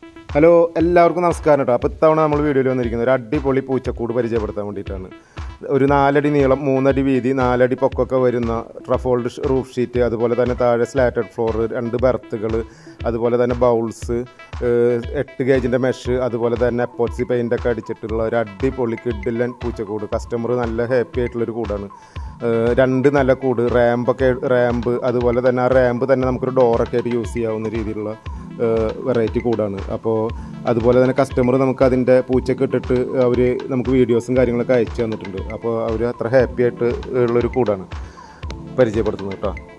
hello എല്ലാവർക്കും നമസ്കാരം കേട്ടോ അപ്പോൾ ഇത്തവണ നമ്മൾ വീഡിയോയിൽ വന്നിരിക്കുന്നത് ഒരു അടിപൊളി പൂച്ചക്കൂട് പരിചയപ്പെടുത്താൻ വേണ്ടിയിട്ടാണ് ഒരു നാലടി നീളം മൂന്നടി വീതി നാലടി പൊക്കമൊക്കെ വരുന്ന ട്രഫോൾഡ് റൂഫ് ഷീറ്റ് അതുപോലെ തന്നെ താഴെ സ്ലാറ്റഡ് ഫ്ലോർ രണ്ട് ബർത്തുകൾ അതുപോലെ തന്നെ ബൗൾസ് എട്ട് ഗേജിൻ്റെ മെഷ് അതുപോലെ തന്നെ എപ്പോക്സി പെയിൻ്റൊക്കെ അടിച്ചിട്ടുള്ള ഒരു അടിപൊളി കിഡിലൻ പൂച്ചക്കൂട് കസ്റ്റമർ നല്ല ഹാപ്പി ആയിട്ടുള്ളൊരു കൂടാണ് ഏഹ് രണ്ട് നല്ല കൂട് റാമ്പൊക്കെ റാമ്പ് അതുപോലെ തന്നെ ആ റാമ്പ് തന്നെ നമുക്കൊരു ഡോറൊക്കെ ആയിട്ട് യൂസ് ചെയ്യാവുന്ന രീതിയിലുള്ള വെറൈറ്റി കൂടാണ് അപ്പോൾ അതുപോലെ തന്നെ കസ്റ്റമർ നമുക്ക് അതിൻ്റെ പൂച്ചക്ക് ഇട്ടിട്ട് അവർ നമുക്ക് വീഡിയോസും കാര്യങ്ങളൊക്കെ അയച്ചു തന്നിട്ടുണ്ട് അപ്പോൾ അവർ അത്ര ഹാപ്പി ആയിട്ട് ഉള്ളൊരു കൂടാണ് പരിചയപ്പെടുത്തുന്നത് കേട്ടോ